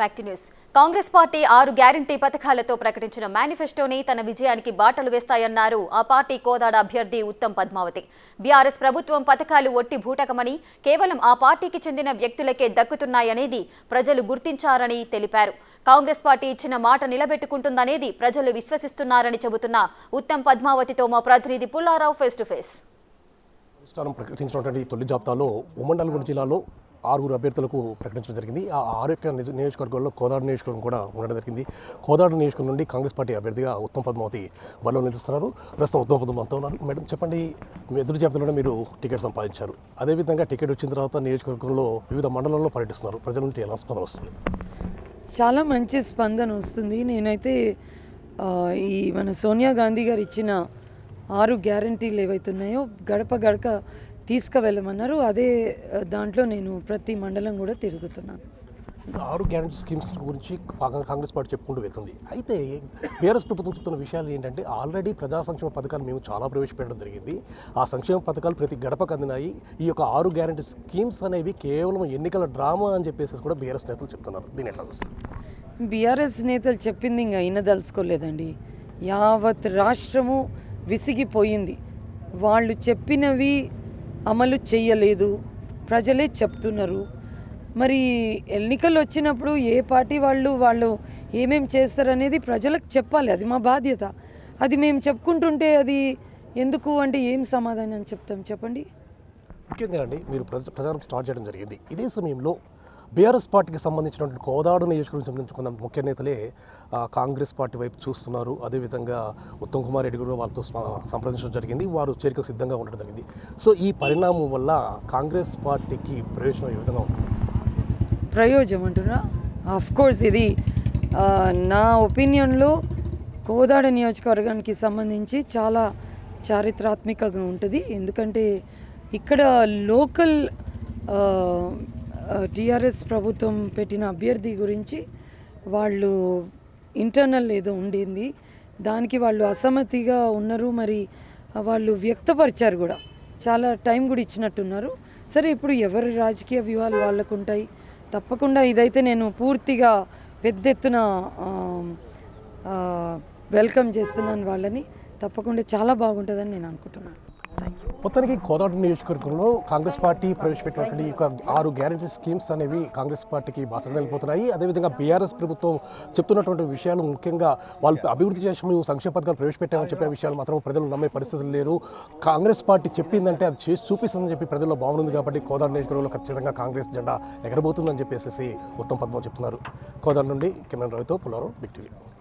back to news Congress party ఆరు guarantee పథకాలతో ప్రకటించిన మేనిఫెస్టోని తన విజయానికి బాటలు వేస్తాయన్నారు ఆ పార్టీ కోదాడ అభ్యర్థి ఉత్తమ్ పద్మావతి బీఆర్ఎస్ ప్రభుత్వం పథకాలు ఒట్టి భూటకమని కేవలం ఆ పార్టీకి చెందిన వ్యక్తులకే దక్కుతున్నాయనేది ప్రజలు గుర్తించారని తెలిపారు కాంగ్రెస్ పార్టీ ఇచ్చిన మాట నిలబెట్టుకుంటుందనేది ప్రజలు విశ్వసిస్తున్నారని చెబుతున్న ఉత్తమ్ పద్మావతితో మా ప్రతినిధి పుల్లారావు ఫేస్ టు ఫేస్ అధిష్టానం ప్రకటించినటువంటి తొలి జాబితాలో ఉమ్మడి నల్గొండ జిల్లాలో ఆరుగురు అభ్యర్థులకు ప్రకటించడం జరిగింది ఆ ఆరు యొక్క నిజ- నియోజకవర్గాల్లో కోదాడు నియోజకవర్గం కూడా ఉండడం జరిగింది కోదాడు నియోజకవర్గం నుండి కాంగ్రెస్ పార్టీ అభ్యర్థిగా ఉత్తమ్ పద్మావతి బరిలో నిలుస్తున్నారు ప్రస్తుతం ఉత్తమ్ పద్మావతి ఉన్నారు మేడం చెప్పండి మీ ఎదురు జాబితాలోనే మీరు టికెట్ సంపాదించారు అదేవిధంగా టికెట్ వచ్చిన తర్వాత నియోజకవర్గంలో వివిధ మండలాల్లో పర్యటిస్తున్నారు ప్రజల నుండి ఎలా స్పందన వస్తుంది చాలా మంచి స్పందన వస్తుంది నేనైతే ఆ, ఈ మన సోనియా గాంధీ గారు ఇచ్చిన ఆరు గ్యారంటీలు ఏవైతున్నాయో గడప గడప తీసుకువెళ్ళమన్నారు అదే ఆ, దాంట్లో నేను ప్రతి మండలం కూడా తిరుగుతున్నాను ఆరు గ్యారంటీ స్కీమ్స్ గురించి కాంగ్రెస్ కాంగ్రెస్ పార్టీ చెప్పుకుంటూ వెళ్తుంది అయితే బీఆర్ఎస్ ప్రభుత్వం చెప్తున్న విషయాలు ఏంటంటే ఆల్రెడీ ప్రజా సంక్షేమ పథకాలు మేము చాలా ప్రవేశపెట్టడం జరిగింది ఆ సంక్షేమ పథకాలు ప్రతి గడపకు అందినాయి ఈ యొక్క ఆరు గ్యారంటీ స్కీమ్స్ అనేవి కేవలం ఎన్నికల డ్రామా అని చెప్పేసి కూడా బీఆర్ఎస్ నేతలు చెప్తున్నారు దీని ఎట్లా చూస్తారు బీఆర్ఎస్ నేతలు చెప్పింది ఇంకా అయినదలుచుకోలేదండి యావత్ రాష్ట్రము విసిగిపోయింది వాళ్ళు చెప్పినవి అమలు చెయ్యలేదు ప్రజలే చెప్తున్నారు మరి ఎన్నికలు వచ్చినప్పుడు ఏ పార్టీ వాళ్ళు వాళ్ళు ఏమేం చేస్తారనేది ప్రజలకు చెప్పాలి అది మా బాధ్యత అది మేము చెప్పుకుంటుంటే అది ఎందుకు అంటే ఏం సమాధానం చెప్తాం చెప్పండి ముఖ్యంగా అండి మీరు ప్రజ ప్రచారం స్టార్ట్ చేయడం జరిగింది ఇదే సమయంలో బీఆర్ఎస్ పార్టీకి సంబంధించినటువంటి కోదాడు నియోజకవర్గం సంబంధించిన కొంత ముఖ్య నేతలే ఆ, కాంగ్రెస్ పార్టీ వైపు చూస్తున్నారు అదేవిధంగా ఉత్తమ్ కుమార్ రెడ్డి కూడా వాళ్ళతో స్మ- సంప్రదించడం జరిగింది వారు చేరికకు సిద్ధంగా ఉండడం జరిగింది సో ఈ పరిణామం వల్ల కాంగ్రెస్ పార్టీకి ప్రయోజనం ఏ విధంగా ఉంటుంది ప్రయోజనం అంటున్నా ఆఫ్ కోర్స్ ఇది ఆ, నా ఒపీనియన్లో కోదాడ నియోజకవర్గానికి సంబంధించి చాలా చారిత్రాత్మకంగా ఉంటుంది ఎందుకంటే ఇక్కడ లోకల్ టీఆర్ఎస్ ప్రభుత్వం పెట్టిన అభ్యర్థి గురించి వాళ్ళు ఇంటర్నల్ ఏదో ఉండింది దానికి వాళ్ళు అసమ్మతిగా ఉన్నారు మరి వాళ్ళు వ్యక్తపరిచారు కూడా చాలా టైం కూడా ఇచ్చినట్టున్నారు సరే ఇప్పుడు ఎవరి రాజకీయ వ్యూహాలు వాళ్ళకు ఉంటాయి తప్పకుండా ఇదైతే నేను పూర్తిగా పెద్ద ఎత్తున ఆ, ఆ, వెల్కమ్ చేస్తున్నాను వాళ్ళని తప్పకుండా చాలా బాగుంటుందని నేను అనుకుంటున్నాను థ్యాంక్ యూ మొత్తానికి కోదాడు నియోజకవర్గంలో కాంగ్రెస్ పార్టీ ప్రవేశపెట్టినటువంటి ఈ యొక్క ఆరు గ్యారంటీ స్కీమ్స్ అనేవి కాంగ్రెస్ పార్టీకి బాసగా వెళ్ళిపోతున్నాయి అదేవిధంగా బీఆర్ఎస్ ప్రభుత్వం చెప్తున్నటువంటి విషయాలు ముఖ్యంగా వాళ్ళు అభివృద్ధి చేసి మేము సంక్షేమ పథకాలు ప్రవేశపెట్టామని చెప్పే విషయాలు మాత్రం ప్రజలు నమ్మే పరిస్థితులు లేరు కాంగ్రెస్ పార్టీ చెప్పిందంటే అది చేసి చూపిస్తుందని చెప్పి ప్రజల్లో బాగుంది కాబట్టి కోదాడు నియోజకవర్గంలో ఖచ్చితంగా కాంగ్రెస్ జెండా ఎగరబోతుందని చెప్పేసి ఉత్తమ్ పద్మ చెప్తున్నారు కోదాడు నుండి కిరణ్ రవితో పుల్లారావు బిగ్ టీవీ